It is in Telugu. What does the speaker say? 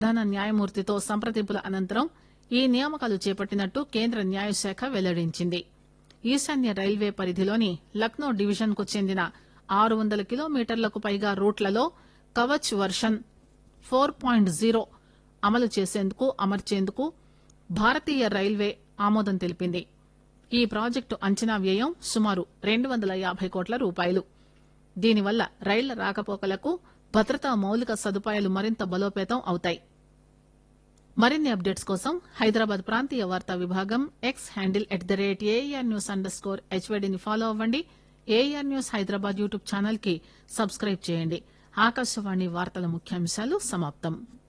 ప్రధాన న్యాయమూర్తితో సంప్రదింపుల అనంతరం ఈ నియామకాలు చేపట్టినట్టు కేంద్ర న్యాయశాఖ వెల్లడించింది ఈశాన్య రైల్వే పరిధిలోని లక్నో డివిజన్ కు చెందిన ఆరు వందల కిలోమీటర్లకు పైగా రూట్లలో Kavach version four point zero అమలు చేసేందుకు అమర్చేందుకు భారతీయ రైల్వే ఆమోదం తెలిపింది ఈ ప్రాజెక్టు అంచనా వ్యయం సుమారు రెండు వందల యాభై కోట్ల రూపాయలు దీనివల్ల రైళ్ల రాకపోకలకు భద్రతా మౌలిక సదుపాయాలు మరింత బలోపేతం అవుతాయి మరిన్ని అప్డేట్స్ కోసం హైదరాబాద్ ప్రాంతీయ వార్తా విభాగం X handle at the rate AR news under score హెచ్వైడిని ఫాలో అవ్వండి AR news Hyderabad YouTube channel కి సబ్స్క్రైబ్ చేయండి ఆకాశవాణి వార్తల ముఖ్యాంశాలు సమాప్తం